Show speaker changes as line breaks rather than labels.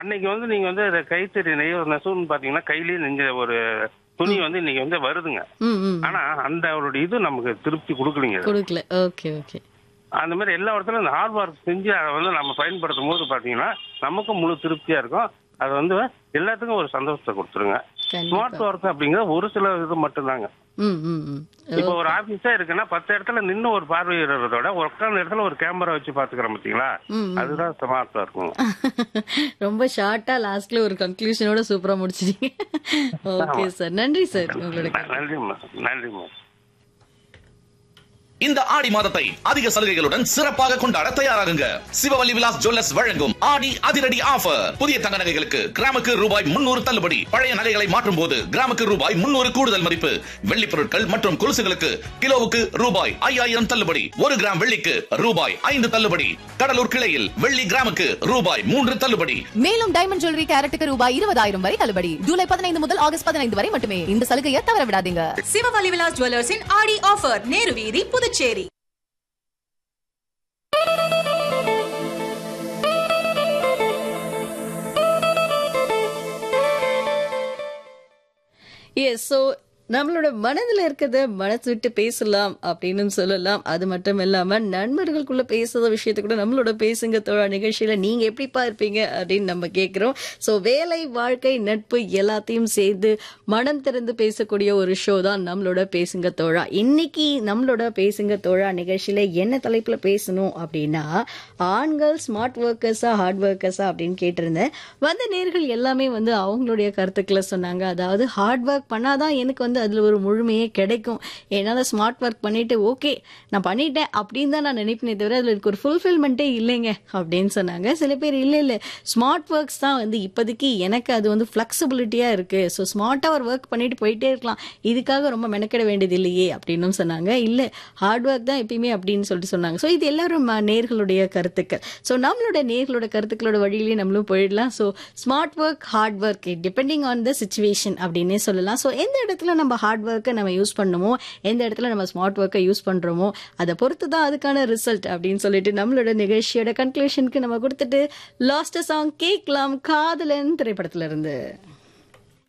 அன்னைக்கு வந்து நீங்க வந்து அதை கைத்தறி நெய்ய நெசவுன்னு பாத்தீங்கன்னா கையிலேயே நெஞ்ச ஒரு துணி வந்து இன்னைக்கு வந்து வருதுங்க
ம் ம்
ஆனா அந்த அவருடைய இது நமக்கு திருப்தி கொடுக்கலீங்க அது.
கொடுக்கல ஓகே ஓகே
அந்த மாதிரி எல்லா இடத்துலயும் இந்த ஹார்ட் ஒர்க் செஞ்சு அதை வந்து நம்ம பயன்படுத்தும் போது பாத்தீங்கன்னா நமக்கும் முழு திருப்தியா இருக்கும் அது வந்து எல்லாத்துக்கும் ஒரு சந்தோஷத்தை கொடுத்துருங்க
கண்டிப்பா
ஸ்மார்ட் ஒர்க் அப்படிங்கிறது ஒரு சில இது மட்டும்தாங்க
ம் ம் ம்
இப்போ ஒரு ஆபீஸா இருக்குன்னா பத்து இடத்துல நின்று ஒரு பார்வையிடுறதோட உட்கார்ந்த இடத்துல ஒரு கேமரா வச்சு பாத்துக்கிறோம் பாத்தீங்களா
ம், ம்.
அதுதான் ஸ்மார்ட்டா இருக்கும்
ரொம்ப ஷார்ட்டா லாஸ்ட்ல ஒரு கன்க்ளூஷனோட சூப்பரா முடிச்சிட்டீங்க ஓகே சார் நன்றி சார் உங்களோட கருத்து.
நன்றிம்மா நன்றிம்மா
இந்த ஆடி மாதத்தை அதிக சலுகைகளுடன் சிறப்பாக கொண்டாட தயாராகுங்க சிவவல்லி விலாஸ் ஜுவல்லர்ஸ் வழங்கும் ஆடி அதிரடி ஆஃபர் புதிய தங்க நகைகளுக்கு கிராமுக்கு ரூபாய் முன்னூறு தள்ளுபடி பழைய நகைகளை மாற்றும் போது கிராமுக்கு ரூபாய் முன்னூறு கூடுதல் மதிப்பு வெள்ளி பொருட்கள் மற்றும் கொலுசுகளுக்கு கிலோவுக்கு ரூபாய் ஐயாயிரம் தள்ளுபடி ஒரு கிராம் வெள்ளிக்கு ரூபாய் ஐந்து தள்ளுபடி கடலூர் கிளையில் வெள்ளி கிராமுக்கு ரூபாய் மூன்று தள்ளுபடி
மேலும் டைமண்ட் ஜுவல்லரி கேரட்டுக்கு ரூபாய் இருபதாயிரம் வரை தள்ளுபடி ஜூலை பதினைந்து முதல் ஆகஸ்ட் பதினைந்து வரை மட்டுமே இந்த சலுகையை தவற விடாதீங்க
சிவவலி விலாஸ் ஜுவல்லர்ஸின் ஆடி ஆஃபர் நேரு வீதி புதுச்சேரி
எஸ் ஸோ நம்மளோட மனதில் இருக்கிறத மனசு விட்டு பேசலாம் அப்படின்னு சொல்லலாம் அது மட்டும் இல்லாமல் நண்பர்களுக்குள்ள பேசுற விஷயத்தை கூட நம்மளோட பேசுங்க தோழா நிகழ்ச்சியில் நீங்கள் எப்படிப்பா இருப்பீங்க அப்படின்னு நம்ம கேட்குறோம் ஸோ வேலை வாழ்க்கை நட்பு எல்லாத்தையும் சேர்ந்து மனம் திறந்து பேசக்கூடிய ஒரு ஷோ தான் நம்மளோட பேசுங்க தோழா இன்னைக்கு நம்மளோட பேசுங்க தோழா நிகழ்ச்சியில் என்ன தலைப்பில் பேசணும் அப்படின்னா ஆண்கள் ஸ்மார்ட் ஒர்க்கர்ஸா ஹார்ட் ஒர்க்கர்ஸா அப்படின்னு கேட்டிருந்தேன் வந்த நேர்கள் எல்லாமே வந்து அவங்களுடைய கருத்துக்களை சொன்னாங்க அதாவது ஹார்ட் ஒர்க் பண்ணாதான் எனக்கு வந்து அதில் ஒரு முழுமையே கிடைக்கும் என்னால் ஸ்மார்ட் ஒர்க் பண்ணிட்டு ஓகே நான் பண்ணிட்டேன் அப்படின்னு தான் நான் நினைப்பேனே தவிர அதில் எனக்கு ஒரு ஃபுல்ஃபில்மெண்ட்டே இல்லைங்க அப்படின்னு சொன்னாங்க சில பேர் இல்லை இல்லை ஸ்மார்ட் ஒர்க்ஸ் தான் வந்து இப்போதைக்கு எனக்கு அது வந்து ஃப்ளெக்சிபிலிட்டியாக இருக்குது ஸோ ஸ்மார்ட்டாக ஒரு ஒர்க் பண்ணிட்டு போயிட்டே இருக்கலாம் இதுக்காக ரொம்ப மெனக்கிட வேண்டியது இல்லையே அப்படின்னும் சொன்னாங்க இல்லை ஹார்ட் ஒர்க் தான் எப்பயுமே அப்படின்னு சொல்லிட்டு சொன்னாங்க ஸோ இது எல்லாரும் ம- நேர்களுடைய கருத்துக்கள் ஸோ நம்மளோட நேர்களோட கருத்துக்களோட வழியிலேயே நம்மளும் போயிடலாம் so smart work hard work depending on the situation அப்படின்னே சொல்லலாம் ஸோ எந்த இடத்துல நம்ம ஹார்ட் ஒர்க்கை நம்ம யூஸ் பண்ணுமோ எந்த இடத்துல நம்ம ஸ்மார்ட் ஒர்க்கை யூஸ் பண்ணுறோமோ அதை பொறுத்து தான் அதுக்கான ரிசல்ட் அப்படின்னு சொல்லிட்டு நம்மளோட நிகழ்ச்சியோட கன்க்ளூஷனுக்கு நம்ம கொடுத்துட்டு லாஸ்ட் சாங் கேட்கலாம் காதலன் திரைப்படத்துல இருந்து